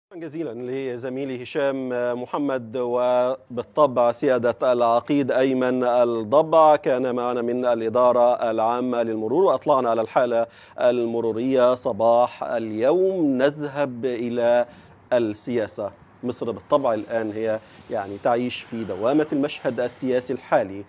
جزيلا لزميلي هشام محمد وبالطبع سيادة العقيد أيمن الضبع كان معنا من الإدارة العامة للمرور وأطلعنا على الحالة المرورية صباح اليوم نذهب إلى السياسة مصر بالطبع الآن هي يعني تعيش في دوامة المشهد السياسي الحالي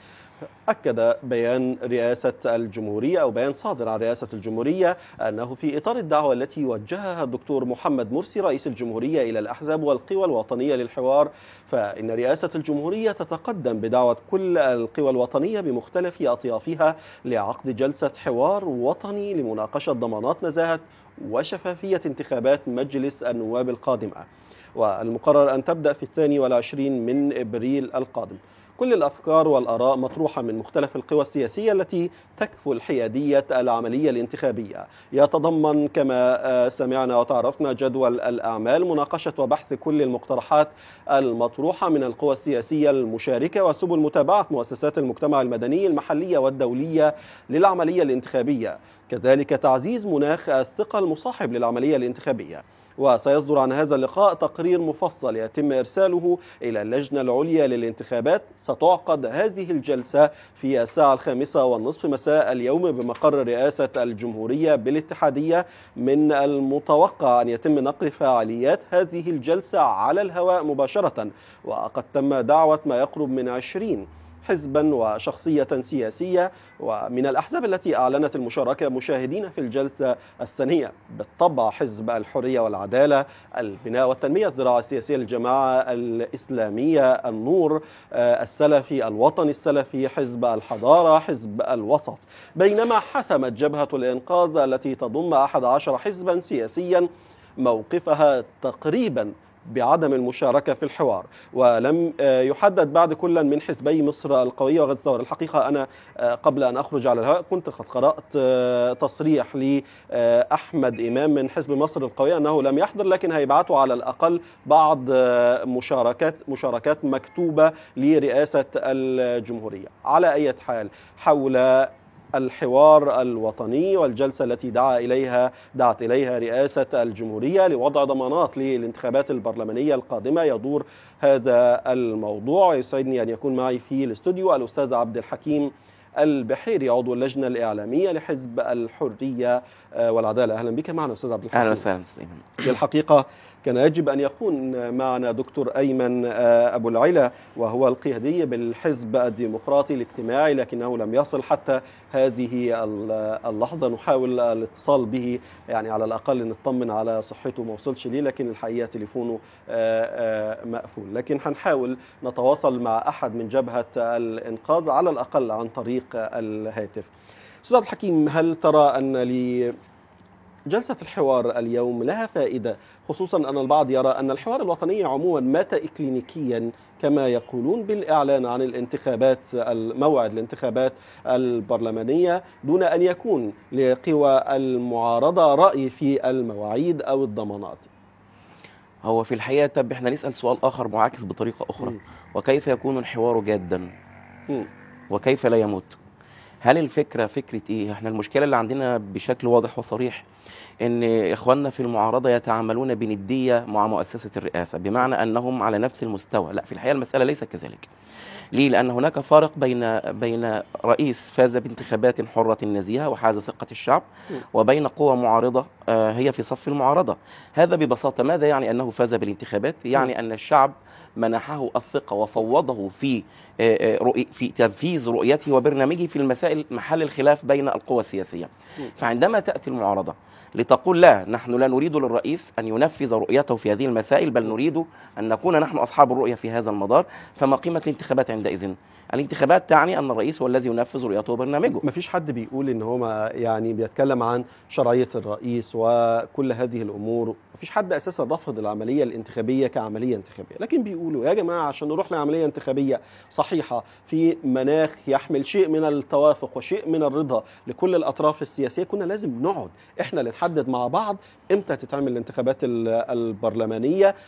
أكد بيان رئاسة الجمهورية أو بيان صادر عن رئاسة الجمهورية أنه في إطار الدعوة التي وجهها الدكتور محمد مرسي رئيس الجمهورية إلى الأحزاب والقوى الوطنية للحوار فإن رئاسة الجمهورية تتقدم بدعوة كل القوى الوطنية بمختلف أطيافها لعقد جلسة حوار وطني لمناقشة ضمانات نزاهة وشفافية انتخابات مجلس النواب القادمة والمقرر أن تبدأ في الثاني والعشرين من إبريل القادم كل الأفكار والآراء مطروحة من مختلف القوى السياسية التي تكفل حيادية العملية الانتخابية يتضمن كما سمعنا وتعرفنا جدول الأعمال مناقشة وبحث كل المقترحات المطروحة من القوى السياسية المشاركة وسبل متابعة مؤسسات المجتمع المدني المحلية والدولية للعملية الانتخابية كذلك تعزيز مناخ الثقة المصاحب للعملية الانتخابية وسيصدر عن هذا اللقاء تقرير مفصل يتم إرساله إلى اللجنة العليا للانتخابات ستعقد هذه الجلسة في الساعة الخامسة والنصف مساء اليوم بمقر رئاسة الجمهورية بالاتحادية من المتوقع أن يتم نقل فعاليات هذه الجلسة على الهواء مباشرة وقد تم دعوة ما يقرب من عشرين حزبا وشخصية سياسية ومن الأحزاب التي أعلنت المشاركة مشاهدين في الجلسة السنية بالطبع حزب الحرية والعدالة البناء والتنمية الزراعة السياسية الجماعة الإسلامية النور السلفي الوطني السلفي حزب الحضارة حزب الوسط بينما حسمت جبهة الإنقاذ التي تضم 11 حزبا سياسيا موقفها تقريبا بعدم المشاركة في الحوار ولم يحدد بعد كل من حزبي مصر القوية وغد الثورة الحقيقة أنا قبل أن أخرج على الهواء كنت قد قرأت تصريح لأحمد إمام من حزب مصر القوية أنه لم يحضر لكن هيبعتوا على الأقل بعض مشاركات مشاركات مكتوبة لرئاسة الجمهورية على أي حال حول الحوار الوطني والجلسة التي دعا إليها دعت إليها رئاسة الجمهورية لوضع ضمانات للانتخابات البرلمانية القادمة يدور هذا الموضوع ويسعدني أن يكون معي في الاستوديو الأستاذ عبد الحكيم البحيري عضو اللجنة الإعلامية لحزب الحرية والعدالة أهلا بك معنا أستاذ عبد الحكيم أهلا وسهلا في الحقيقة كان يجب أن يكون معنا دكتور أيمن أبو العلا وهو القيادي بالحزب الديمقراطي الاجتماعي لكنه لم يصل حتى هذه اللحظة نحاول الاتصال به يعني على الأقل نطمن على صحته ما وصلش ليه لكن الحقيقة تليفونه مقفول لكن هنحاول نتواصل مع أحد من جبهة الإنقاذ على الأقل عن طريق الهاتف أستاذ الحكيم هل ترى أن لي جلسة الحوار اليوم لها فائدة خصوصا أن البعض يرى أن الحوار الوطني عموما مات إكلينيكيا كما يقولون بالإعلان عن الانتخابات موعد الانتخابات البرلمانية دون أن يكون لقوى المعارضة رأي في المواعيد أو الضمانات هو في الحقيقة طب احنا نسأل سؤال آخر معاكس بطريقة أخرى م. وكيف يكون الحوار جادا م. وكيف لا يموت هل الفكره فكره ايه احنا المشكله اللي عندنا بشكل واضح وصريح ان اخواننا في المعارضه يتعاملون بنديه مع مؤسسه الرئاسه بمعنى انهم على نفس المستوى لا في الحقيقه المساله ليست كذلك ليه لان هناك فارق بين بين رئيس فاز بانتخابات حره نزيهه وحاز ثقه الشعب وبين قوى معارضه هي في صف المعارضه هذا ببساطه ماذا يعني انه فاز بالانتخابات يعني ان الشعب منحه الثقه وفوضه في في تنفيذ رؤيته وبرنامجه في المسائل محل الخلاف بين القوى السياسيه فعندما تاتي المعارضه لتقول لا نحن لا نريد للرئيس ان ينفذ رؤيته في هذه المسائل بل نريد ان نكون نحن اصحاب الرؤيه في هذا المدار فما قيمه الانتخابات عندئذ الانتخابات تعني ان الرئيس هو الذي ينفذ رؤيته وبرنامجه ما فيش حد بيقول ان هو يعني بيتكلم عن شرعيه الرئيس وكل هذه الامور ما فيش حد اساسا رفض العمليه الانتخابيه كعمليه انتخابيه لكن بيقولوا يا جماعه عشان نروح لعمليه انتخابيه صحيحه في مناخ يحمل شيء من التوافق وشيء من الرضا لكل الاطراف السياسيه كنا لازم نقعد احنا اللي نحدد مع بعض امتى تتعمل الانتخابات البرلمانيه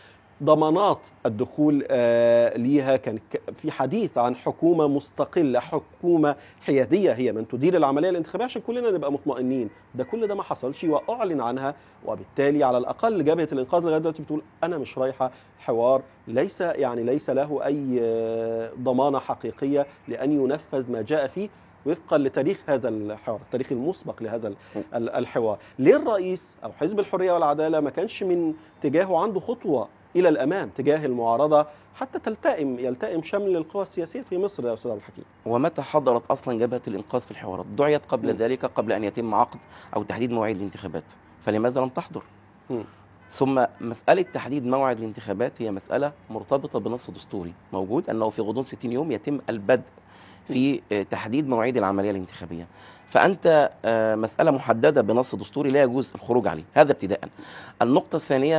ضمانات الدخول آه، ليها كان ك- في حديث عن حكومه مستقله حكومه حياديه هي من تدير العمليه الانتخابيه عشان كلنا نبقى مطمئنين ده كل ده ما حصلش واعلن عنها وبالتالي على الاقل جبهه الانقاذ لغايه دلوقتي بتقول انا مش رايحه حوار ليس يعني ليس له اي آه، ضمانه حقيقيه لان ينفذ ما جاء فيه وفقا لتاريخ هذا الحوار التاريخ المسبق لهذا ال- ال- الحوار ليه الرئيس او حزب الحريه والعداله ما كانش من تجاهه عنده خطوه الى الامام تجاه المعارضه حتى تلتئم يلتئم شمل القوى السياسيه في مصر يا استاذ عبد الحكيم ومتى حضرت اصلا جبهه الانقاذ في الحوارات دعيت قبل مم. ذلك قبل ان يتم عقد او تحديد مواعيد الانتخابات فلماذا لم تحضر مم. ثم مسألة تحديد موعد الانتخابات هي مسألة مرتبطة بنص دستوري موجود أنه في غضون 60 يوم يتم البدء في آه، تحديد مواعيد العملية الانتخابية فأنت آه، مسألة محددة بنص دستوري لا يجوز الخروج عليه هذا ابتداء النقطة الثانية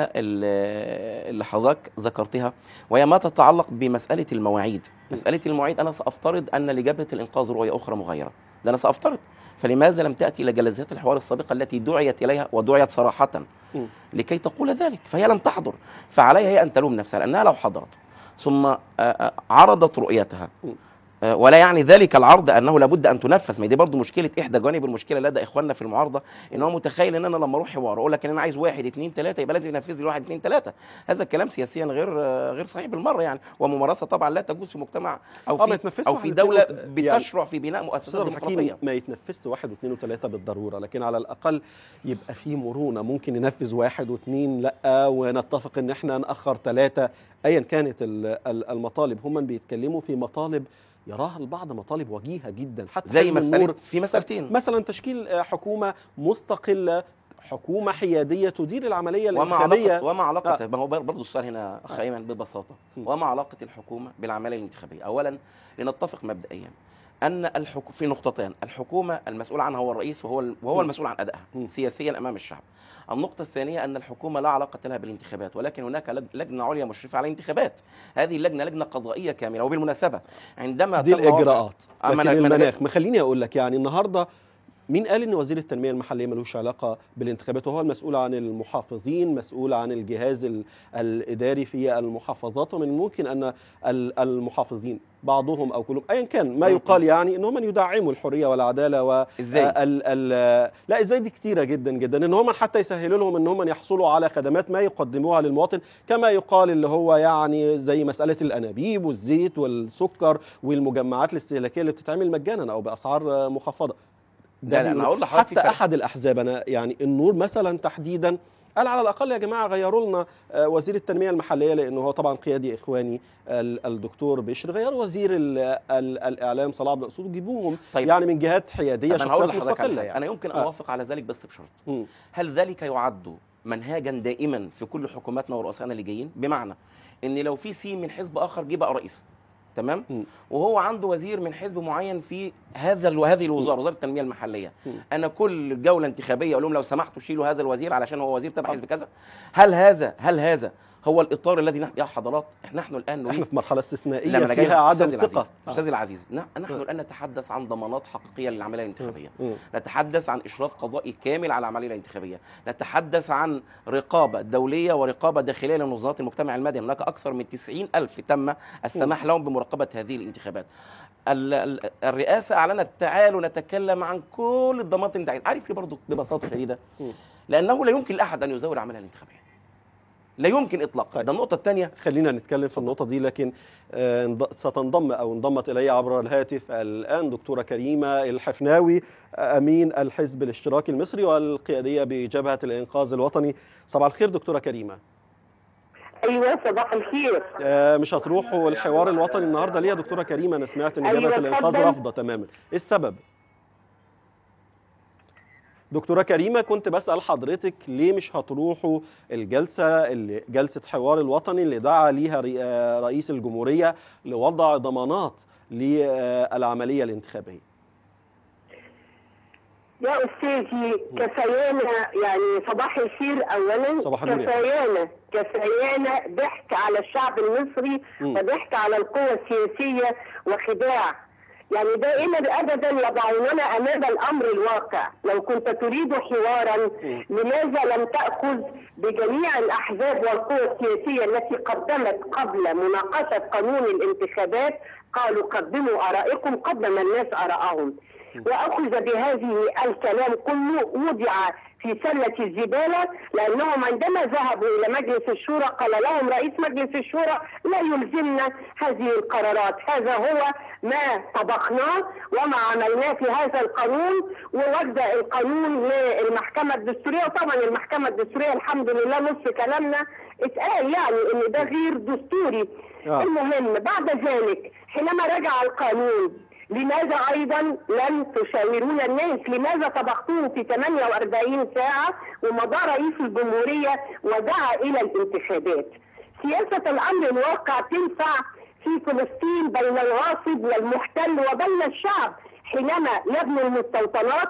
اللي اللي حضرتك ذكرتها وهي ما تتعلق بمسألة المواعيد مسألة المواعيد أنا سأفترض أن لجبهة الإنقاذ رؤية أخرى مغايرة ده أنا سأفترض فلماذا لم تأتي إلى جلسات الحوار السابقة التي دعيت إليها ودعيت صراحة مم. لكي تقول ذلك فهي لم تحضر فعليها هي أن تلوم نفسها لأنها لو حضرت ثم آه، آه، عرضت رؤيتها مم. آه، ولا يعني ذلك العرض انه لابد ان تنفذ ما دي برضو مشكله احدى جوانب المشكله لدى اخواننا في المعارضه ان هو متخيل ان انا لما اروح حوار اقول لك ان انا عايز واحد اثنين ثلاثه يبقى لازم ينفذ لي واحد اثنين ثلاثه هذا الكلام سياسيا غير آه، غير صحيح بالمره يعني وممارسه طبعا لا تجوز في مجتمع او آه، ما في يتنفذش او واحد في واثنين دوله وت- يعني بتشرع في بناء استاذ مؤسسات عبد الحكيم ديمقراطيه ما يتنفذش واحد واثنين وثلاثه بالضروره لكن على الاقل يبقى في مرونه ممكن ننفذ واحد واثنين لا ونتفق ان احنا ناخر ثلاثه ايا كانت ال- ال- المطالب هم بيتكلموا في مطالب يراها البعض مطالب وجيهه جدا حتى زي حزب مساله النور في مسالتين مثلا تشكيل آه، حكومه مستقله حكومه حياديه تدير العمليه وما الانتخابيه علاقة وما علاقة آه. ما هو برضه السؤال هنا أخ أيمن ببساطة م. وما علاقة الحكومة بالعملية الانتخابية؟ أولا لنتفق مبدئيا أن الحكو في نقطتين، الحكومة المسؤول عنها هو الرئيس وهو ال- وهو م. المسؤول عن أدائها م. سياسيا أمام الشعب. النقطة الثانية أن الحكومة لا علاقة لها بالانتخابات ولكن هناك لج- لجنة عليا مشرفة على الانتخابات. هذه اللجنة لجنة قضائية كاملة وبالمناسبة عندما دي تم وضع- الاجراءات آه، ما لكن أنا- ما أنا جاي- المناخ ما خليني اقول لك يعني النهارده مين قال ان وزير التنميه المحليه ملوش علاقه بالانتخابات وهو المسؤول عن المحافظين مسؤول عن الجهاز ال- الاداري في المحافظات ومن الممكن ان ال- المحافظين بعضهم او كلهم ايا كان ما مم. يقال يعني ان هم يدعموا الحريه والعداله و إزاي؟ آه، ال ال لا ازاي دي كتيره جدا جدا ان هم حتى يسهلوا لهم ان هم يحصلوا على خدمات ما يقدموها للمواطن كما يقال اللي هو يعني زي مساله الانابيب والزيت والسكر والمجمعات الاستهلاكيه اللي بتتعمل مجانا او باسعار آه، مخفضه لا، لا، بيقول- أنا هقول لحضرتك في حتى فرق. احد الاحزاب انا يعني النور مثلا تحديدا قال على الاقل يا جماعه غيروا لنا آه، وزير التنميه المحليه لانه هو طبعا قيادي اخواني ال- الدكتور بشر غيروا وزير ال ال الاعلام صلاح عبد الاسود وجيبوهم طيب. يعني من جهات حياديه طب أنا هقول شخصيات لحضرتك على مستقله حاجة. يعني أنا يمكن آه. أوافق على ذلك بس بشرط مم. هل ذلك يعد منهاجا دائما في كل حكوماتنا ورؤسائنا اللي جايين بمعنى ان لو في سين من حزب اخر جه بقى رئيس تمام مم. وهو عنده وزير من حزب معين في هذا ال- وهذه الوزاره وزاره التنميه المحليه مم. انا كل جوله انتخابيه اقول لهم لو سمحتوا شيلوا هذا الوزير علشان هو وزير تبع حزب كذا هل هذا هل هذا هو الاطار الذي نحن يا حضرات نحن الان نريد احنا في مرحله استثنائيه لا ما انا جاي فيها عدم استاذي العزيز ثقه استاذي العزيز ن- نحن آه. الان نتحدث عن ضمانات حقيقيه للعمليه الانتخابيه مم. نتحدث عن إشراف قضائي كامل على العملية الانتخابية نتحدث عن رقابة دولية ورقابة داخلية لمنظمات المجتمع المدني هناك أكثر من 90 ألف تم السماح لهم بمراقبة هذه الانتخابات ال- ال- الرئاسة أعلنت تعالوا نتكلم عن كل الضمانات اللي انت عايز عارف ليه برضه ببساطة شديدة مم. لأنه لا يمكن لأحد أن يزور العملية الانتخابية لا يمكن إطلاقا طيب. ده النقطة الثانية خلينا نتكلم في النقطة دي لكن آه، انض- ستنضم أو انضمت إلي عبر الهاتف الآن دكتورة كريمة الحفناوي آه، أمين الحزب الاشتراكي المصري والقيادية بجبهة الإنقاذ الوطني صباح الخير دكتورة كريمة ايوه صباح الخير آه، مش هتروحوا الحوار الوطني النهارده ليه يا دكتوره كريمه انا سمعت ان أيوة، جبهه الانقاذ اتفضل. رافضه تماما ايه السبب دكتوره كريمه كنت بسال حضرتك ليه مش هتروحوا الجلسه اللي جلسه حوار الوطني اللي دعا ليها ري- آه، رئيس الجمهوريه لوضع ضمانات للعمليه الانتخابيه يا استاذي كفايانا يعني صباح الخير اولا صباح النور يا فندم. كفايانا كفايانا ضحك على الشعب المصري مم. وضحك على القوى السياسيه وخداع يعني دائما ابدا يضعوننا امام الامر الواقع لو كنت تريد حوارا لماذا لم تاخذ بجميع الاحزاب والقوى السياسيه التي قدمت قبل مناقشه قانون الانتخابات قالوا قدموا ارائكم قدم الناس ارائهم واخذ بهذه الكلام كله وضع في سلة الزبالة لأنهم عندما ذهبوا إلى مجلس الشورى قال لهم رئيس مجلس الشورى لا يلزمنا هذه القرارات هذا هو ما طبخناه وما عملناه في هذا القانون وودى القانون للمحكمة الدستورية وطبعا المحكمة الدستورية الحمد لله نص كلامنا اتقال يعني ان ده غير دستوري آه. المهم بعد ذلك حينما رجع القانون لماذا ايضا لم تشاورون الناس؟ لماذا طبختوه في 48 ساعه ومضى رئيس الجمهوريه ودعا الى الانتخابات؟ سياسه الامر الواقع تنفع في فلسطين بين الغاصب والمحتل وبين الشعب حينما يبنوا المستوطنات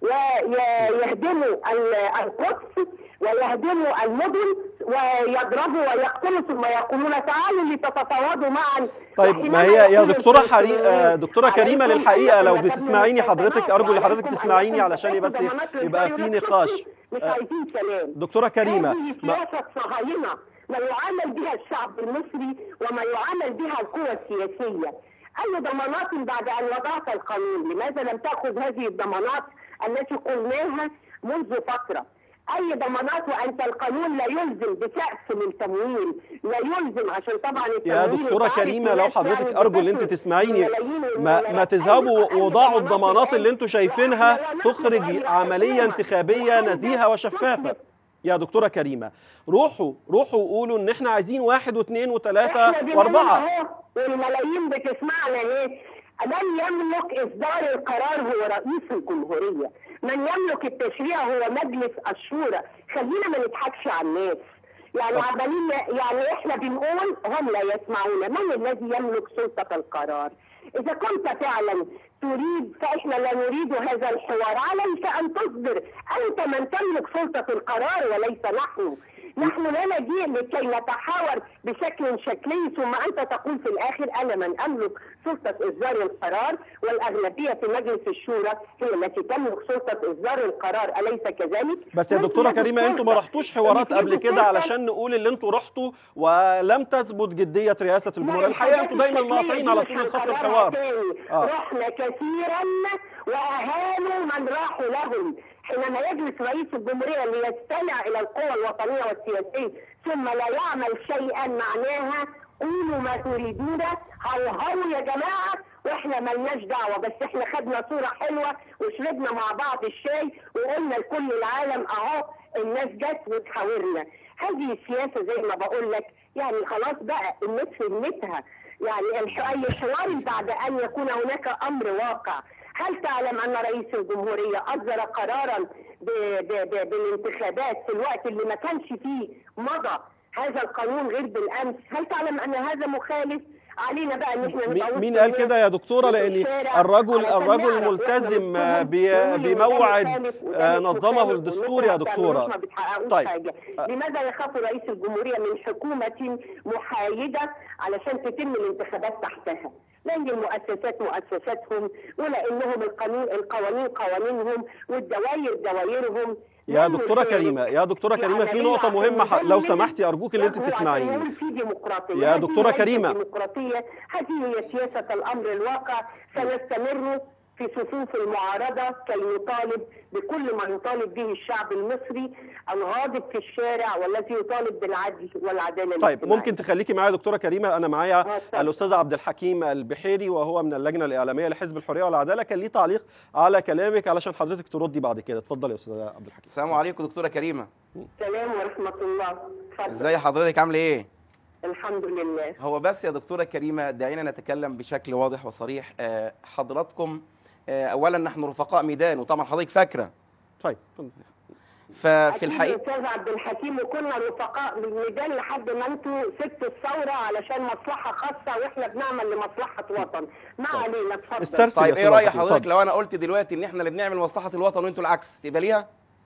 ويهدموا ال- القدس ويهدموا المدن ويضربوا ويقتلوا ثم يقولون تعالوا لتتفاوضوا معا طيب وحينما ما هي يا يقول دكتورة الفلسطينيين حري... آه، دكتورة كريمة عليكم للحقيقة أن لو تتبنوا بتسمعيني حضرتك التنازل أرجو لحضرتك وعليكم تسمعيني أن علشان يبقى تتخذوا ضمانات يبقى في للدولة. نقاش مش آه، عايزين كلام دكتورة كريمة هذه ما... سياسة صهاينة ما يعامل بها الشعب المصري وما يعامل بها القوى السياسية أي ضمانات بعد أن وضعت القانون لماذا لم تأخذ هذه الضمانات التي قلناها منذ فترة أي ضمانات وأنت القانون لا يلزم بسقف للتمويل لا يلزم عشان طبعا يا التمويل دكتورة أنت عارف كريمة لو الناس حضرتك يعني أرجو إن أنت بتصرف تسمعيني ملايين ما, ما والملايين. تذهبوا أي- أي وضعوا ضمانات الضمانات الآن. اللي انتوا شايفينها لا، لا، نحن تخرج غير عملية حكومة. انتخابية وعايزة نزيهة وشفافة تثبت يا دكتورة كريمة روحوا روحوا قولوا ان احنا عايزين واحد واثنين وثلاثة احنا بنقول واربعة اهو والملايين بتسمعنا ليه؟ من يملك اصدار القرار هو رئيس الجمهوريه، من يملك التشريع هو مجلس الشورى، خلينا ما نضحكش على الناس. يعني طب. عمالين يعني احنا بنقول هم لا يسمعون، من الذي يملك سلطه القرار؟ اذا كنت فعلا تريد فاحنا لا نريد هذا الحوار، عليك ان تصبر، انت من تملك سلطه القرار وليس نحن. نحن لا نجيء لكي نتحاور بشكل شكلي ثم انت تقول في الاخر انا من املك سلطه اصدار القرار والاغلبيه في مجلس الشورى هي التي تملك سلطه اصدار القرار اليس كذلك؟ بس يا من دكتورة يد كريمة انتوا ما السلطة؟ رحتوش حوارات اللي قبل في كده السلطة علشان نقول اللي انتوا رحتوا ولم تثبت جدية رئاسة الجمهورية لا، الحقيقة الحاجات انتوا دايما الشكلية مقاطعين دي على مش طول خط هنكررها الحوار تاني. آه. رحنا كثيرا واهانوا من راحوا لهم حينما يجلس رئيس الجمهوريه ليستمع الى القوى الوطنيه والسياسيه ثم لا يعمل شيئا معناها قولوا ما تريدون هوهوا يا جماعه واحنا ملناش دعوه بس احنا خدنا صوره حلوه وشربنا مع بعض الشاي وقلنا لكل العالم اهو الناس جت وتحاورنا هذه السياسه زي ما بقول لك يعني خلاص بقى الناس فهمتها يعني الح- اي حوار بعد ان يكون هناك امر واقع هل تعلم ان رئيس الجمهوريه اصدر قرارا ب- ب- ب- بالانتخابات في الوقت اللي ما كانش فيه مضى هذا القانون غير بالامس هل تعلم ان هذا مخالف علينا بقى ان احنا نبقى مين- وسط مين قال الناس كده يا دكتورة وفي لأن الشارع الرجل علشان الرجل نعرف ملتزم وإحنا بي- نقول إن ده بموعد مخالف وده آه، مش نظمه مخالف الدستور يا وإنكم ما دكتورة. بتعملوش ما بتحققوش طيب. حاجة. آه. لماذا يخاف رئيس الجمهورية من حكومة محايدة علشان تتم الانتخابات تحتها؟ لأن المؤسسات مؤسساتهم ولأنهم القانون القوانين قوانينهم والدوائر دوائرهم يا لم دكتورة يشاركوا. كريمة يا دكتورة يعني كريمة في ليه نقطة عشان مهمة ح- لو نظلم سمحتي أرجوك إن أنت وهو عشان تسمعيني نقول في ديمقراطية يا هذه دكتورة ليست كريمة. ديمقراطية هذه هي سياسة الأمر الواقع سنستمر في صفوف المعارضة كي نطالب بكل ما يطالب به الشعب المصري الغاضب في الشارع والذي يطالب بالعدل والعدالة طيب الاجتماعية. ممكن تخليكي معايا دكتورة كريمة أنا آه، معايا اتفضل. الأستاذ عبد الحكيم البحيري وهو من اللجنة الإعلامية لحزب الحرية والعدالة كان ليه تعليق على كلامك علشان حضرتك تردي بعد كده اتفضل يا أستاذ عبد الحكيم السلام عليكم دكتوره كريمه السلام ورحمة الله اتفضل. ازاي حضرتك عامله ايه الحمد لله هو بس يا دكتوره كريمه دعينا نتكلم بشكل واضح وصريح آه، حضراتكم آه، اولا نحن رفقاء ميدان وطبعا حضرتك فاكره طيب ففي أكيد الحقيقه استاذ عبد الحكيم وكنا رفقاء بالميدان لحد ما انتوا سبتوا الثوره علشان مصلحه خاصه واحنا بنعمل لمصلحه وطن ما علينا اتفضل استرسل يا طيب أستاذ ايه راي عبد الحكيم، حضرتك اتفضل. لو انا قلت دلوقتي ان احنا اللي بنعمل مصلحه الوطن وانتوا العكس تقبليها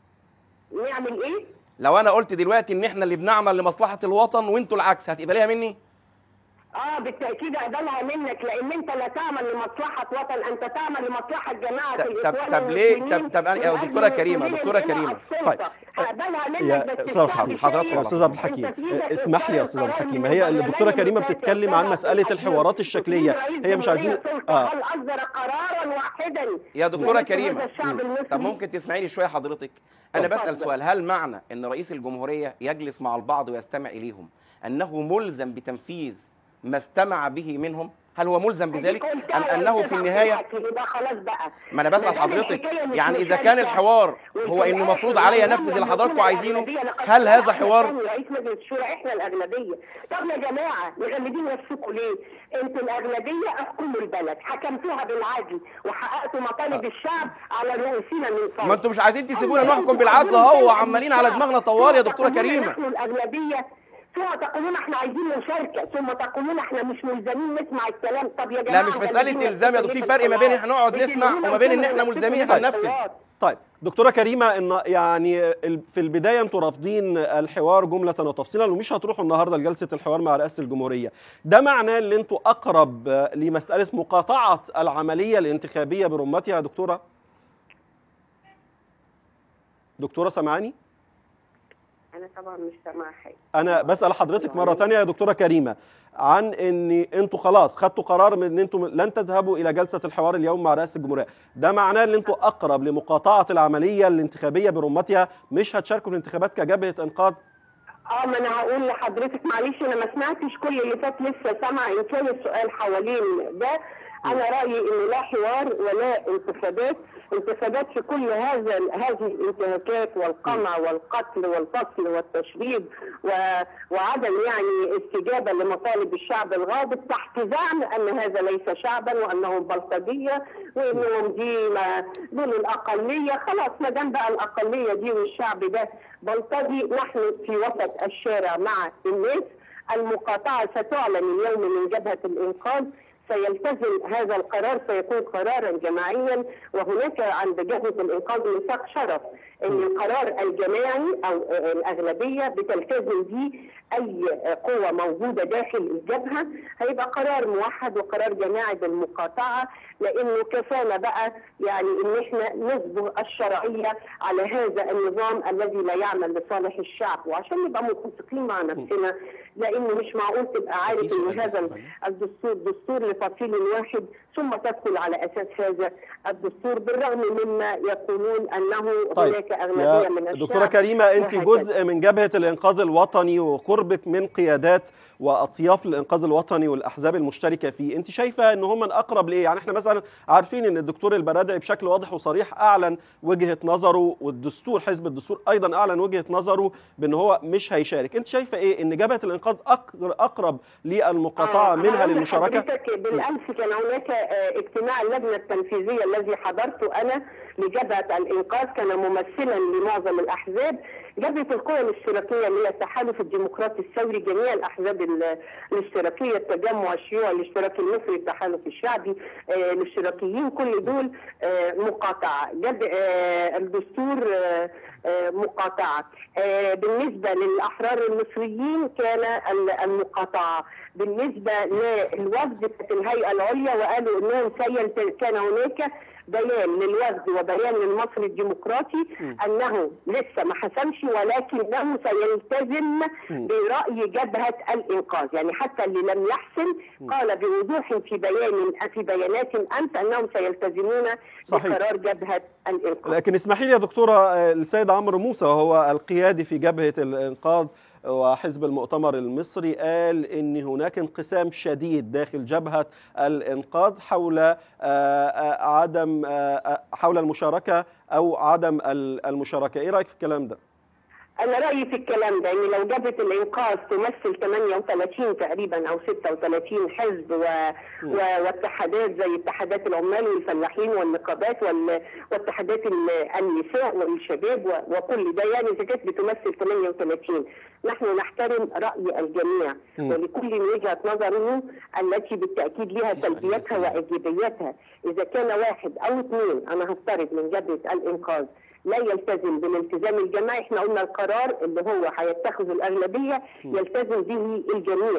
نعمل ايه؟ لو انا قلت دلوقتي ان احنا اللي بنعمل لمصلحه الوطن وانتوا العكس هتقبليها مني اه بالتاكيد اقبلها منك لان انت لا تعمل لمصلحه وطن انت تعمل لمصلحه جماعه طب- طب- الاخوان طب ليه- المسلمين طب- طب أنا- يا من دكتورة أجل كريمة، وصولهم دكتورة إلى كريمة. السلطة. طيب. اقبلها منك يا بس استاذ عبد الشعب الحكيم حضرتك شايف يا استاذ عبد أنت الحكيم في إيدك اسمح لي يا استاذ عبد القرار الحكيم هي الدكتوره من كريمه البرلمان بتتكلم عن المساعد مساله الأخير. الحوارات الشكليه رئيس هي مش عايزين جمهورية سلطة اه هل اصدر قرارا واحدا يا دكتوره يمثل كريمه هذا الشعب طب المصري؟ ممكن تسمعيني شويه حضرتك انا اتفضل. بسال سؤال هل معنى ان رئيس الجمهوريه يجلس مع البعض ويستمع اليهم انه ملزم بتنفيذ ما استمع به منهم هل هو ملزم بذلك ام انه في النهايه يبقى خلاص بقى ما انا بسال ما دام حضرتك الحكاية مش يعني اذا مشاركة كان الحوار هو وفي انه الآخر مفروض علي والله انفذ اللي لما حضراتكم كنا عايزينه الأغلبية لقد هل هذا طلع حوار حسن رئيس مجلس الشورى احنا الاغلبيه طب يا جماعه مغلبين نفسكم ليه؟ انتوا الاغلبيه احكموا البلد حكمتوها بالعدل وحققتوا مطالب الشعب على رؤوسنا من فوق ما انتوا مش عايزين تسيبونا نحكم بالعدل اهو وعمالين على دماغنا طوال يا دكتوره كريمه نحن الاغلبيه ثم تقولون احنا عايزين مشاركه ثم تقولون احنا مش ملزمين نسمع الكلام طب يا جماعه لا مش مساله الزام يا دكتور في فرق ما بين احنا نقعد نسمع وما بين ان احنا ملزمين احنا ننفذ طيب دكتوره كريمه ان يعني ال- في البدايه انتوا رافضين الحوار جمله وتفصيلا ومش هتروحوا النهارده لجلسه الحوار مع رئاسه الجمهوريه ده معناه ان انتوا اقرب آه، لمساله مقاطعه العمليه الانتخابيه برمتها يا دكتوره دكتوره سامعاني انا طبعا مش سامعه حاجه انا بسال حضرتك مره تانية يا دكتوره كريمه عن ان انتوا خلاص خدتوا قرار من ان انتوا لن تذهبوا الى جلسه الحوار اليوم مع رئاسه الجمهوريه ده معناه ان انتوا اقرب لمقاطعه العمليه الانتخابيه برمتها مش هتشاركوا في الانتخابات كجبهه انقاذ اه ما انا هقول لحضرتك معلش انا ما سمعتش كل اللي فات لسه سامعه ان كان السؤال حوالين ده انا رايي ان لا حوار ولا انتخابات انتخابات في كل هذا هذه الانتهاكات والقمع والقتل والفصل والتشريد و... وعدم يعني استجابه لمطالب الشعب الغاضب تحت زعم ان هذا ليس شعبا وانهم بلطجيه وانهم دي ما دول الاقليه خلاص ما دام بقى الاقليه دي والشعب ده بلطجي نحن في وسط الشارع مع الناس المقاطعه ستعلن اليوم من جبهه الانقاذ سيلتزم هذا القرار سيكون قرارا جماعيا وهناك عند جبهه الانقاذ ميثاق شرف ان القرار الجماعي او الاغلبيه بتلتزم به اي قوه موجوده داخل الجبهه هيبقى قرار موحد وقرار جماعي بالمقاطعه لانه كفانا بقى يعني ان احنا نصبغ الشرعيه على هذا النظام الذي لا يعمل لصالح الشعب وعشان نبقى متفقين مع نفسنا لانه مش معقول تبقى عارف في سؤال ان هذا بس معلش. الدستور دستور لفصيل واحد ثم تدخل على اساس هذا الدستور بالرغم مما يقولون انه طيب هناك اغلبيه يا من الشعب دكتوره كريمه انت وهكذا. جزء من جبهه الانقاذ الوطني وقربك من قيادات واطياف الانقاذ الوطني والاحزاب المشتركه فيه انت شايفه ان هم اقرب لايه يعني احنا مثلا عارفين ان الدكتور البرادعي بشكل واضح وصريح اعلن وجهه نظره والدستور حزب الدستور ايضا اعلن وجهه نظره بان هو مش هيشارك انت شايفه ايه ان جبهه الانقاذ أقر- اقرب للمقاطعه آه، منها أنا أقول للمشاركه لحضرتك بالامس كان هناك آه، اجتماع اللجنه التنفيذيه الذي حضرته انا لجبهه الانقاذ كان ممثلا لمعظم الاحزاب جبهه القوى الاشتراكيه اللي هي التحالف الديمقراطي الثوري جميع الاحزاب ال- الاشتراكيه التجمع الشيوعي الاشتراكي المصري التحالف الشعبي آه، الاشتراكيين كل دول آه، مقاطعه جب آه، الدستور آه، آه، مقاطعه آه، بالنسبه للاحرار المصريين كان ال- المقاطعه بالنسبه للوفد في الهيئه العليا وقالوا انهم سيلت... كان هناك بيان للوفد وبيان للمصري الديمقراطي انه لسه ما حسمش ولكنه سيلتزم براي جبهه الانقاذ يعني حتى اللي لم يحسم قال بوضوح في بيان في بيانات امس انهم سيلتزمون صحيح. بقرار جبهه الانقاذ لكن اسمحي لي يا دكتوره آه، السيد عمرو موسى وهو القيادي في جبهه الانقاذ وحزب المؤتمر المصري قال ان هناك انقسام شديد داخل جبهه الانقاذ حول آه، آه، عدم آه، آه، حول المشاركه او عدم ال- المشاركه ايه رايك في الكلام ده انا رايي في الكلام ده ان لو جبهه الانقاذ تمثل 38 تقريبا او 36 حزب و... و... واتحادات زي اتحادات العمال والفلاحين والنقابات وال... واتحادات ال- النساء والشباب و... وكل ده يعني اذا كانت بتمثل 38 نحن نحترم راي الجميع مم. ولكل وجهه نظره التي بالتاكيد لها في سؤال سلبياتها بس. وايجابياتها اذا كان واحد او اثنين انا هفترض من جبهه الانقاذ لا يلتزم بالالتزام الجماعي احنا قلنا القرار اللي هو هيتخذ الاغلبيه يلتزم به الجميع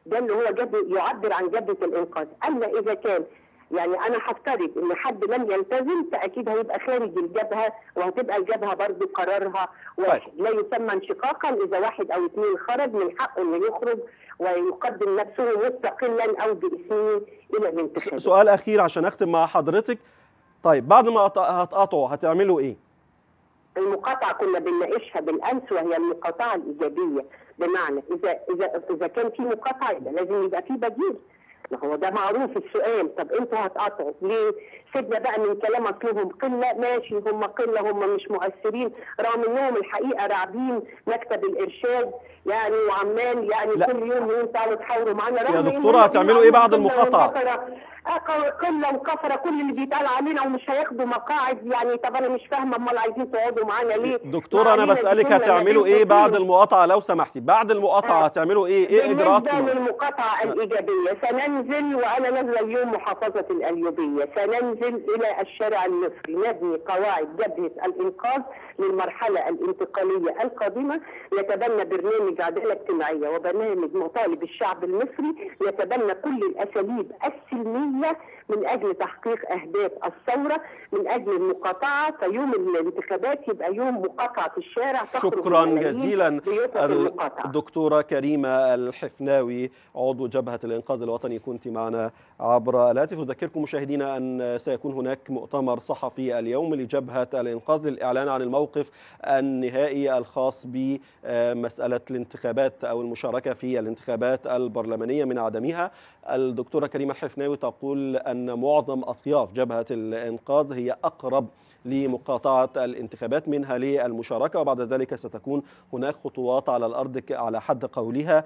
ده اللي هو جبهه يعبر عن جبهه الانقاذ اما اذا كان يعني انا هفترض ان حد لم يلتزم فاكيد هيبقى خارج الجبهه وهتبقى الجبهه برضه قرارها واحد لا يسمى انشقاقا اذا واحد او اثنين خرج من حقه انه يخرج ويقدم نفسه مستقلا او باسمه الى الانتخابات سؤال اخير عشان اختم مع حضرتك طيب بعد ما هت- هتقاطعوا هتعملوا ايه المقاطعه كنا بنناقشها بالامس وهي المقاطعه الايجابيه بمعنى اذا اذا اذا كان في مقاطعه يبقى لازم يبقى في بديل ما هو ده معروف السؤال طب انتوا هتقاطعوا ليه؟ سيبنا بقى من كلام اصلهم قله ماشي هم قله هم مش مؤثرين رغم انهم الحقيقه راعبين مكتب الارشاد يعني وعمال يعني لا. كل يوم يقول تعالوا تحاوروا معانا رغم يا إن دكتورة هم هتعملوا إيه بعد قلة المقاطعة؟ وكفرة. آه، قله وكفره كل اللي بيتقال علينا ومش هياخدوا مقاعد يعني طب انا مش فاهمه امال عايزين تقعدوا معانا ليه؟ دكتورة ما انا علينا بسألك دي كلمة هتعملوا لازم ايه بعد تكون. المقاطعة لو سمحتي بعد المقاطعة آه. هتعملوا ايه ايه بالنسبة اجراءاتكم للمقاطعة الإيجابية سننزل وأنا نازلة اليوم محافظة الأليوبية سننزل إلى الشارع المصري نبني قواعد جبهة الإنقاذ للمرحلة الانتقالية القادمة يتبنى برنامج عدالة اجتماعية وبرنامج مطالب الشعب المصري يتبنى كل الأساليب السلمية من أجل تحقيق أهداف الثورة من أجل المقاطعة فيوم الانتخابات يبقى يوم مقاطعة الشارع تخرج شكرا الملايين جزيلا بيوقف المقاطعة. الدكتورة كريمة الحفناوي عضو جبهة الإنقاذ الوطني كنت معنا عبر الهاتف أذكركم مشاهدينا أن سيكون هناك مؤتمر صحفي اليوم لجبهة الإنقاذ للإعلان عن الموقف النهائي الخاص بمسألة الانتخابات أو المشاركة في الانتخابات البرلمانية من عدمها الدكتورة كريمة الحفناوي تقول أن معظم أطياف جبهة الإنقاذ هي أقرب لمقاطعة الانتخابات منها للمشاركة وبعد ذلك ستكون هناك خطوات على الأرض ك- على حد قولها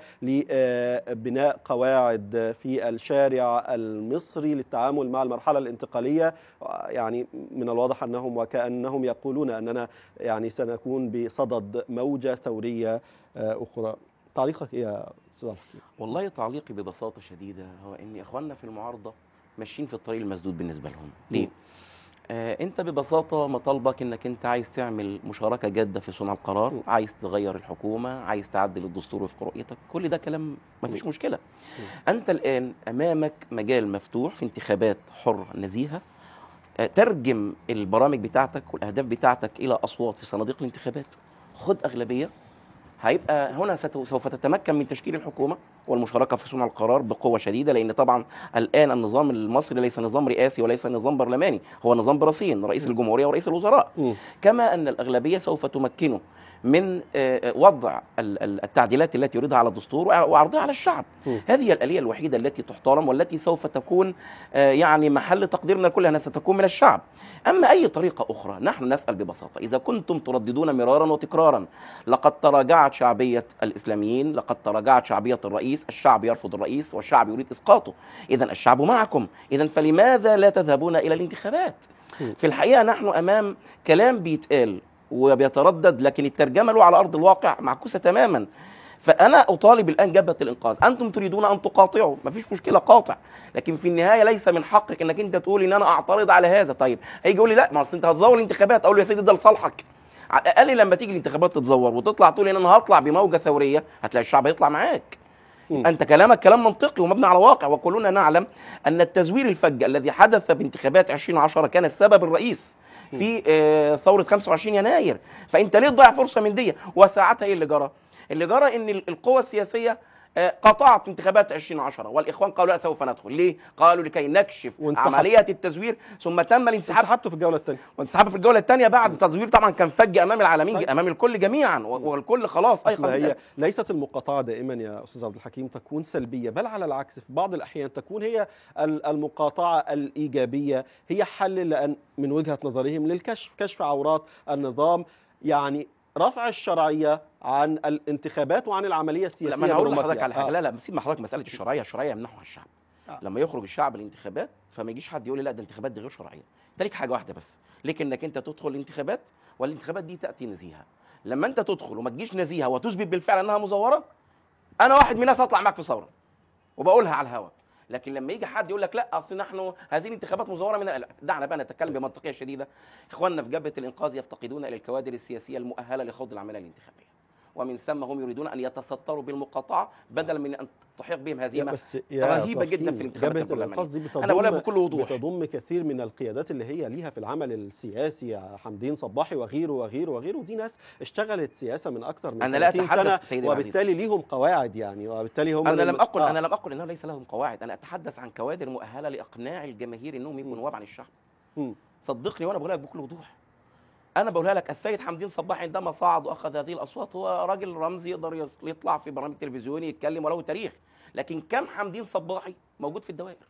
لبناء قواعد في الشارع المصري للتعامل مع المرحلة الانتقالية يعني من الواضح أنهم وكأنهم يقولون أننا يعني سنكون بصدد موجة ثورية آه، أخرى تعليقك إيه يا أستاذ عبد الحكيم؟ والله تعليقي ببساطه شديده هو ان اخواننا في المعارضه ماشيين في الطريق المسدود بالنسبه لهم ليه آه انت ببساطه مطالبك انك انت عايز تعمل مشاركه جاده في صنع القرار م. عايز تغير الحكومه عايز تعدل الدستور وفق رؤيتك كل ده كلام ما فيش مشكله انت الان امامك مجال مفتوح في انتخابات حره نزيهه آه، ترجم البرامج بتاعتك والاهداف بتاعتك الى اصوات في صناديق الانتخابات خد اغلبيه هيبقى هنا ست- سوف تتمكن من تشكيل الحكومه والمشاركه في صنع القرار بقوه شديده لان طبعا الان النظام المصري ليس نظام رئاسي وليس نظام برلماني هو نظام براسين رئيس الجمهوريه ورئيس الوزراء مم. كما ان الاغلبيه سوف تمكنه من آه، آه، وضع ال- ال- التعديلات التي يريدها على الدستور وع- وعرضها على الشعب مم. هذه هي الآلية الوحيدة التي تحترم والتي سوف تكون آه، يعني محل تقدير من الكل أنها ستكون من الشعب أما أي طريقة أخرى نحن نسأل ببساطة إذا كنتم ترددون مرارا وتكرارا لقد تراجعت شعبية الإسلاميين لقد تراجعت شعبية الرئيس الشعب يرفض الرئيس والشعب يريد إسقاطه إذا الشعب معكم إذا فلماذا لا تذهبون إلى الانتخابات في الحقيقة نحن أمام كلام بيتقال وبيتردد لكن الترجمة له على أرض الواقع معكوسة تماما فانا اطالب الان جبهه الانقاذ انتم تريدون ان تقاطعوا مفيش مشكله قاطع لكن في النهايه ليس من حقك انك انت تقول ان انا اعترض على هذا طيب هيجي يقول لي لا ما اصل انت هتزور الانتخابات اقول له يا سيدي ده لصالحك على الاقل لما تيجي الانتخابات تتزور وتطلع تقول ان انا هطلع بموجه ثوريه هتلاقي الشعب هيطلع معاك مم. انت كلامك كلام منطقي ومبني على واقع وكلنا نعلم ان التزوير الفج الذي حدث بانتخابات 2010 كان السبب الرئيس في آه، ثوره 25 يناير فانت ليه تضيع فرصه من دي وساعتها ايه اللي جرى اللي جرى ان ال- القوى السياسيه آه، قطعت انتخابات 2010 والاخوان قالوا لا سوف ندخل ليه قالوا لكي نكشف وانسحب. عمليه التزوير ثم تم الانسحاب انسحبتوا في الجولة الثانية وانسحاب في الجوله الثانيه بعد تزوير طبعا كان فج امام العالمين طيب. امام الكل جميعا و- والكل خلاص أصل ايقن هي بذلك. ليست المقاطعة دائما يا أستاذ عبد الحكيم تكون سلبية بل على العكس في بعض الأحيان تكون هي ال- المقاطعة الإيجابية هي حل لأن من وجهة نظرهم للكشف كشف عورات النظام يعني رفع الشرعية عن الانتخابات وعن العملية السياسية لا ما انا هقول برمتها. لحضرتك على حاجه آه. لا لا سيب مع حضرتك مساله الشرعيه الشرعيه يمنحها الشعب آه. لما يخرج الشعب الانتخابات فما يجيش حد يقول لي لا ده الانتخابات دي غير شرعيه انت ليك حاجه واحده بس ليك انك انت تدخل الانتخابات والانتخابات دي تاتي نزيهه لما انت تدخل وما تجيش نزيهه وتثبت بالفعل انها مزوره انا واحد من الناس هطلع معاك في ثوره وبقولها على الهواء لكن لما يجي حد يقول لك لا اصل نحن هذه الانتخابات مزوره من لا، دعنا بقى نتكلم بمنطقيه شديده اخواننا في جبهه الانقاذ يفتقدون الى الكوادر السياسيه المؤهله لخوض العمليه الانتخابيه ومن ثم هم يريدون ان يتستروا بالمقاطعه بدلا من ان تحيق بهم يا هزيمه بس يا رهيبه جدا صفين، في الانتخابات جبهة الانقاذ دي البرلمانيه انا بقولها بتضم بكل وضوح بتضم كثير من القيادات اللي هي ليها في العمل السياسي يا حمدين صباحي وغيره وغيره وغيره ودي ناس اشتغلت سياسه من اكثر من أنا لا 30 أتحدث سنه سيدي العزيز. وبالتالي ليهم قواعد يعني وبالتالي هم انا اللي- لم اقل آه. انا لم اقل انه ليس لهم قواعد انا اتحدث عن كوادر مؤهله لاقناع الجماهير انهم يبقوا نواب عن الشعب مم. صدقني وانا بقولها لك بكل وضوح انا بقولها لك السيد حمدين صباح عندما صعد واخذ هذه الاصوات هو راجل رمزي يقدر يص- يطلع في برامج تلفزيوني يتكلم وله تاريخ لكن كم حمدين صباحي موجود في الدوائر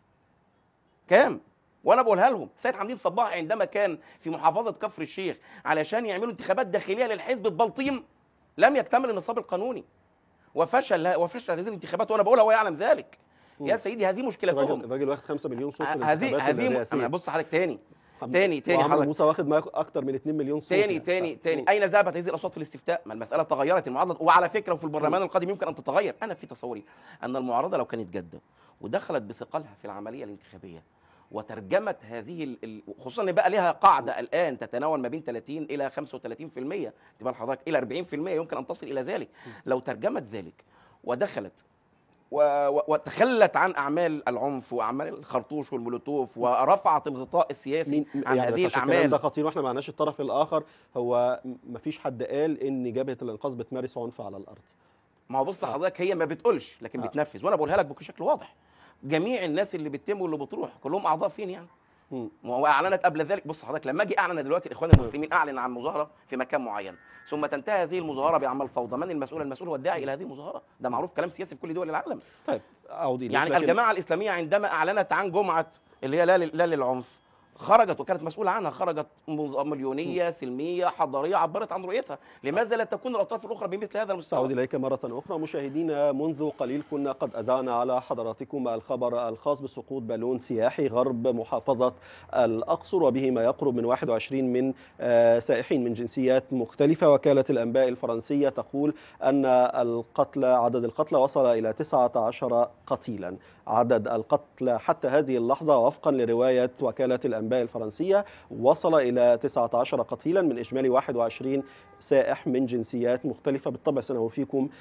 كام وانا بقولها لهم السيد حمدين صباحي عندما كان في محافظه كفر الشيخ علشان يعملوا انتخابات داخليه للحزب ببلطيم لم يكتمل النصاب القانوني وفشل وفشل هذه الانتخابات وانا بقولها وهو يعلم ذلك يا سيدي هذه مشكلتهم الراجل الراجل واخد 5 مليون صوت في هذه الانتخابات هذه الرئاسية. انا بص حضرتك تاني حمد- تاني تاني وعمرو حضرتك موسى واخد معاه اكتر من 2 مليون صوت تاني يعني. تاني ف- تاني مم. اين ذهبت هذه الاصوات في الاستفتاء؟ ما المساله تغيرت المعادله وعلى فكره وفي البرلمان القادم يمكن ان تتغير، انا في تصوري ان المعارضه لو كانت جاده ودخلت بثقلها في العمليه الانتخابيه وترجمت هذه ال- ال- خصوصا ان بقى لها قاعده الان تتناول ما بين 30 الى 35% تبقى حضرتك الى 40% يمكن ان تصل الى ذلك لو ترجمت ذلك ودخلت و- و- وتخلت عن اعمال العنف واعمال الخرطوش والمولوتوف ورفعت الغطاء السياسي مين عن يعني هذه بس عشان الكلام الاعمال ده خطير واحنا ما معناش الطرف الاخر هو ما فيش حد قال ان جبهه الانقاذ بتمارس عنف على الارض ما هو بص حضرتك هي ما بتقولش لكن آه. بتنفذ وانا بقولها لك بشكل واضح جميع الناس اللي بتتم واللي بتروح كلهم اعضاء فين يعني مم. ما هو اعلنت قبل ذلك بص حضرتك لما اجي اعلن دلوقتي الاخوان المسلمين اعلن عن مظاهره في مكان معين ثم تنتهي هذه المظاهره باعمال فوضى من المسؤول المسؤول هو الداعي الى هذه المظاهره ده معروف كلام سياسي في كل دول العالم طيب اعود اليك يعني لكن- الجماعه الاسلاميه عندما اعلنت عن جمعه اللي هي لا لل- لا للعنف خرجت وكانت مسؤوله عنها خرجت مز- مليونيه سلميه حضاريه عبرت عن رؤيتها لماذا لا تكون الاطراف الاخرى بمثل هذا سأعود المستوى إليك مرة أخرى مشاهدينا منذ قليل كنا قد أذعنا على حضراتكم الخبر الخاص بسقوط بالون سياحي غرب محافظة الأقصر وبه ما يقرب من 21 من آه، سائحين من جنسيات مختلفة وكالة الأنباء الفرنسية تقول أن القتلى عدد القتلى وصل إلى 19 قتيلا عدد القتلى حتى هذه اللحظة وفقا لرواية وكالة الأنباء الفرنسية وصل إلى 19 قتيلا من إجمالي 21 سائح من جنسيات مختلفة بالطبع سنوفيكم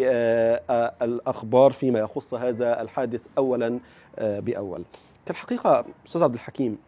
بالأخبار فيما يخص هذا الحادث أولا آه، بأول كالحقيقة أستاذ عبد الحكيم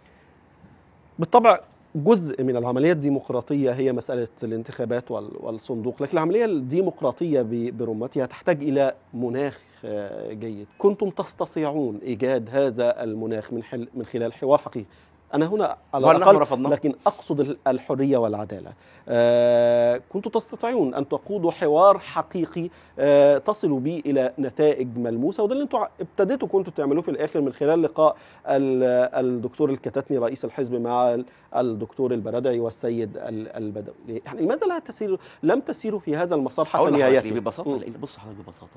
بالطبع جزء من العملية الديمقراطية هي مسألة الانتخابات وال- والصندوق لكن العملية الديمقراطية ب- برمتها تحتاج إلى مناخ آه، جيد كنتم تستطيعون إيجاد هذا المناخ من, حل من خلال حوار حقيقي أنا هنا على وهل نحن الأقل رفضناه؟ لكن أقصد ال- الحرية والعدالة آه، كنتم تستطيعون أن تقودوا حوار حقيقي آه، تصلوا به إلى نتائج ملموسة وده اللي أنتم ابتديتوا كنتوا تعملوه في الآخر من خلال لقاء ال- الدكتور الكتاتني رئيس الحزب مع ال- الدكتور البردعي والسيد ال- البدوي يعني لماذا لا تسيروا لم تسيروا في هذا المسار حتى اقول لحضرتك ليه نهايته ببساطه مم. لان بص حضرتك ببساطه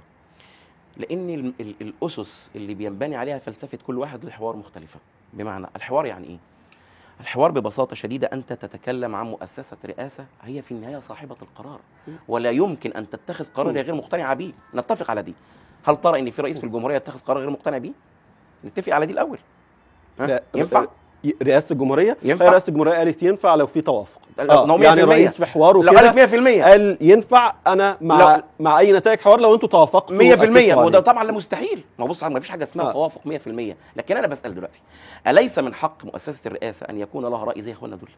لان ال- ال- الاسس اللي بينبني عليها فلسفه كل واحد للحوار مختلفه بمعنى الحوار يعني ايه الحوار ببساطه شديده انت تتكلم عن مؤسسه رئاسه هي في النهايه صاحبه القرار ولا يمكن ان تتخذ قرار مم. هي غير مقتنعه به نتفق على دي هل ترى ان في رئيس في الجمهوريه يتخذ قرار غير مقتنع به نتفق على دي الاول ها؟ لا، ينفع رئاسة الجمهورية ينفع. هي رئاسة الجمهورية قالت ينفع لو في توافق لا، لو 100% يعني الرئيس في حواره لو كده قالت 100% قال ينفع انا مع لو- مع اي نتائج حوار لو انتوا توافقتوا 100% أكدتوا وده عليه. طبعا لا مستحيل ما بص ما فيش حاجه اسمها آه. توافق 100% لكن انا بسال دلوقتي اليس من حق مؤسسه الرئاسه ان يكون لها راي زي اخواننا دول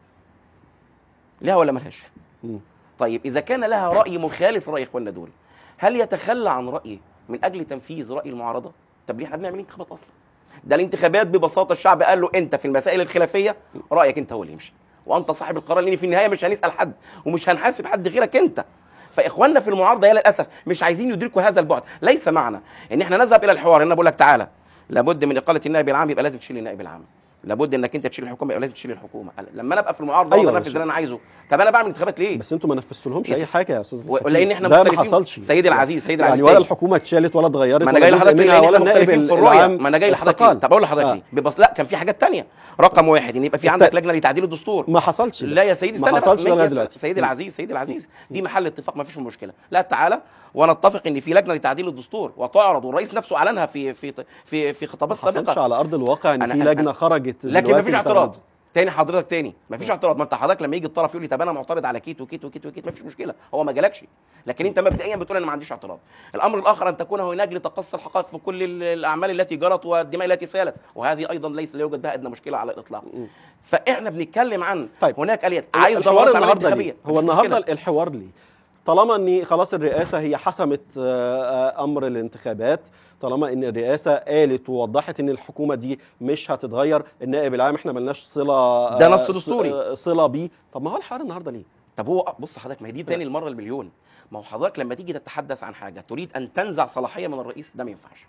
لها ولا ملهاش مم. طيب اذا كان لها راي مخالف لراي اخواننا دول هل يتخلى عن رايه من اجل تنفيذ راي المعارضه طب ليه احنا بنعمل انتخابات اصلا ده الانتخابات ببساطه الشعب قال له انت في المسائل الخلافيه رايك انت هو اللي يمشي وانت صاحب القرار لان في النهايه مش هنسال حد ومش هنحاسب حد غيرك انت فاخواننا في المعارضه يا للاسف مش عايزين يدركوا هذا البعد ليس معنى ان احنا نذهب الى الحوار انا بقول لك تعالى لابد من اقاله النائب العام يبقى لازم تشيل النائب العام لابد انك انت تشيل الحكومه يبقى لازم تشيل الحكومه لما انا ابقى في المعارضه أيوة اقدر بس- انفذ اللي انا عايزه طب انا بعمل انتخابات ليه بس انتوا ما نفذتولهمش يس- اي حاجه يا استاذ و- الحكيم. لان احنا ده ما مختلفين حصلش سيدي العزيز سيدي العزيز يعني ولا تاني. الحكومه اتشالت ولا اتغيرت ما انا ولا جاي جزء لحضرتك منها ليه ولا احنا النائب مختلفين في العام الرؤيه ما انا جاي لحضرتك استقال. ليه طب اقول لحضرتك آه. ليه ببص لا كان في حاجات تانية رقم واحد ان يبقى في عندك لجنه لتعديل الدستور ما حصلش ده. لا يا سيدي ما استنى حصلش بقى. لغاية يس- دلوقتي. سيدي العزيز سيدي العزيز دي محل اتفاق ما فيش مشكله لا تعالى ونتفق ان في لجنه لتعديل الدستور وتعرض والرئيس نفسه اعلنها في في في في ما خطابات حصلش سابقه على ارض الواقع ان أنا- في أنا- لجنه خرجت لكن دلوقتي مفيش بتاعت- اعتراض تاني حضرتك تاني مفيش اعتراض ما انت حضرتك لما يجي الطرف يقول لي طب انا معترض على كيت وكيت وكيت وكيت مفيش مشكله هو ما جالكش لكن انت مبدئيا بتقول انا ما عنديش اعتراض الامر الاخر ان تكون هناك لتقصي الحقائق في كل ال- الاعمال التي جرت والدماء التي سالت وهذه ايضا ليس لا يوجد بها ادنى مشكله على الاطلاق فاحنا بنتكلم عن طيب. هناك اليات عايز الحوار دورات عمل النهارده انتخابيه ليه؟ هو مفيش النهارده مشكلة. الحوار ليه؟ طالما ان خلاص الرئاسه هي حسمت آه، آه، امر الانتخابات طالما ان الرئاسه قالت ووضحت ان الحكومه دي مش هتتغير النائب العام احنا ملناش صله آه، ده نص ص- دستوري. آه، صله بيه طب ما هو الحوار النهارده ليه؟ طب هو بص حضرتك ما هي دي تاني المره المليون ما هو حضرتك لما تيجي تتحدث عن حاجه تريد ان تنزع صلاحيه من الرئيس ده ما ينفعش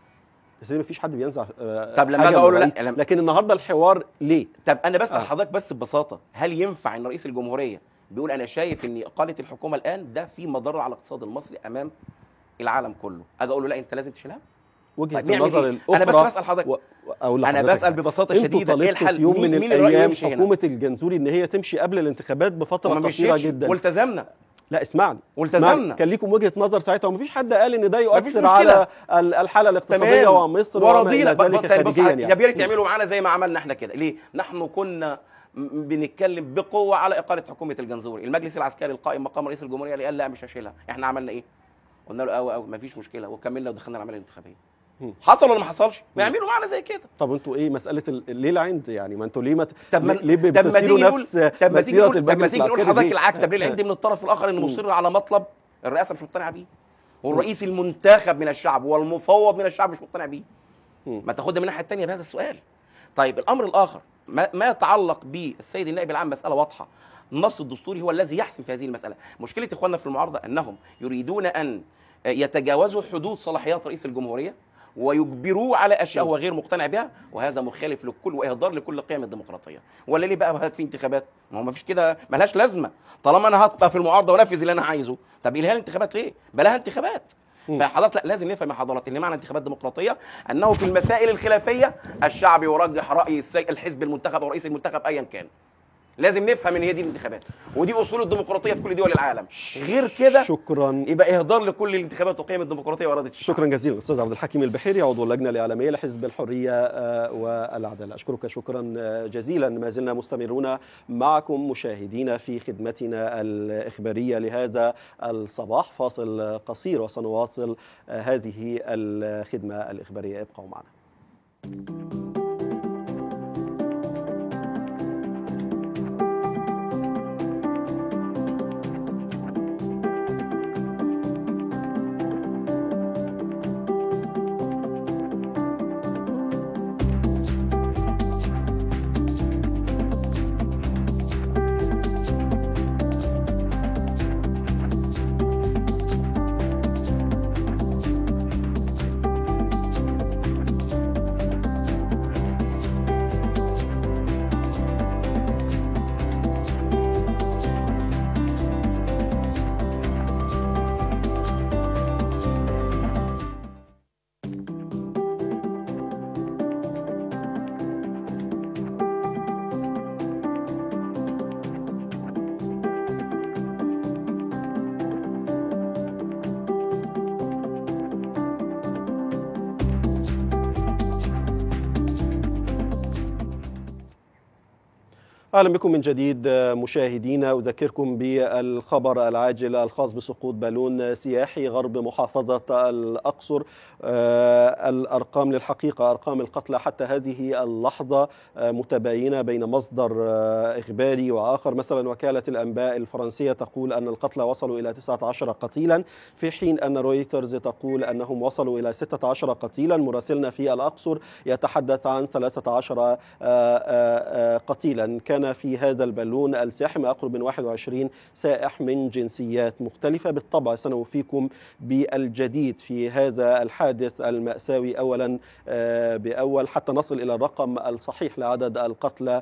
بس ما فيش حد بينزع آه، طب لما حاجة أجي من أقول له لا، الرئيس. لما- لكن النهارده الحوار ليه؟ طب انا بسال آه. حضرتك بس ببساطه هل ينفع ان رئيس الجمهوريه بيقول انا شايف ان اقاله الحكومه الان ده في مضره على الاقتصاد المصري امام العالم كله اجي اقول له لا انت لازم تشيلها وجهه طيب نعمل النظر إيه؟ الاخرى أنا بس بسأل حضرتك. و... و- أقول انا لحضرتك بسال حاجة. ببساطه انتوا شديده ايه طالبتوا الحل في يوم مين, من مين الراي الايام يمشي هنا حكومه الجنزوري ان هي تمشي قبل الانتخابات بفتره وما قصيره مشيتش جدا والتزمنا لا اسمعني والتزمنا. اسمعني. كان ليكم وجهه نظر ساعتها ومفيش حد قال ان ده مفيش يؤثر مشكلة. على ال- الحاله الاقتصاديه تمام ومصر وما ورضينا الى ذلك طيب بص خارجيا يا يعني بيريت تعملوا معانا زي ما عملنا احنا كده ليه نحن كنا م- بنتكلم بقوه على اقاله حكومه الجنزوري المجلس العسكري القائم مقام رئيس الجمهوريه اللي قال لا مش هشيلها احنا عملنا ايه قلنا له قوي قوي مفيش مشكله وكملنا ودخلنا العمليه الانتخابيه مم. حصل ولا ما حصلش ما يعملوا معانا زي كده طب انتوا ايه مساله ال- ليه العند يعني ما انتوا ليه ما طب ما ليه طب ما بتسيروا تيجي نقول نفس طب ما تيجي مسيره نقول طب ما المجلس تيجي نقول العسكري حضرتك ليه؟ العكس طب ليه العند من الطرف الاخر انه مصر على مطلب الرئاسه مش مقتنعه بيه والرئيس المنتخب من الشعب والمفوض من الشعب مش مقتنع بيه مم. ما تاخدها من الناحيه الثانيه بهذا السؤال طيب الامر الاخر ما, ما يتعلق بالسيد النائب العام مساله واضحه النص الدستوري هو الذي يحسم في هذه المساله مشكله اخواننا في المعارضه انهم يريدون ان يتجاوزوا حدود صلاحيات رئيس الجمهوريه ويجبروه على اشياء هو غير مقتنع بها وهذا مخالف لكل واهدار لكل قيم الديمقراطيه ولا ليه بقى هات في انتخابات ما هو ما فيش كده ملهاش لازمه طالما انا هبقى في المعارضه وانفذ اللي انا عايزه طب الها الانتخابات ليه بلاها انتخابات فحضرتك لا لازم نفهم يا حضرات ان معنى انتخابات ديمقراطيه انه في المسائل الخلافيه الشعب يرجح راي السي... الحزب المنتخب او رئيس المنتخب ايا كان لازم نفهم ان هي دي الانتخابات ودي اصول الديمقراطيه في كل دول العالم غير كده شكرا يبقى اهدار لكل الانتخابات وقيم الديمقراطيه واراده الشعب شكرا جزيلا استاذ عبد الحكيم البحيري عضو اللجنه الاعلاميه لحزب الحريه آه، والعداله اشكرك شكرا آه، جزيلا ما زلنا مستمرون معكم مشاهدين في خدمتنا الاخباريه لهذا الصباح فاصل قصير وسنواصل آه، هذه الخدمه الاخباريه ابقوا معنا اهلا بكم من جديد مشاهدينا اذكركم بالخبر العاجل الخاص بسقوط بالون سياحي غرب محافظه الاقصر آه، الارقام للحقيقه ارقام القتلى حتى هذه اللحظه آه، متباينه بين مصدر آه، اخباري واخر مثلا وكاله الانباء الفرنسيه تقول ان القتلى وصلوا الى 19 قتيلا في حين ان رويترز تقول انهم وصلوا الى 16 قتيلا مراسلنا في الاقصر يتحدث عن 13 آه، آه، آه، قتيلا كان في هذا البالون الساحي ما يقرب من 21 سائح من جنسيات مختلفة بالطبع سنوفيكم بالجديد في هذا الحادث المأساوي أولا آه، بأول حتى نصل إلى الرقم الصحيح لعدد القتلى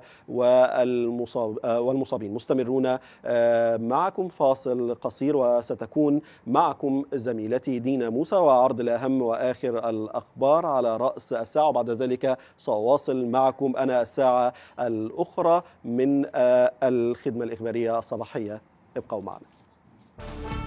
والمصاب آه، والمصابين مستمرون آه، معكم فاصل قصير وستكون معكم زميلتي دينا موسى وعرض الأهم وآخر الأخبار على رأس الساعة وبعد ذلك سأواصل معكم أنا الساعة الأخرى من آه، الخدمة الإخبارية الصباحية ابقوا معنا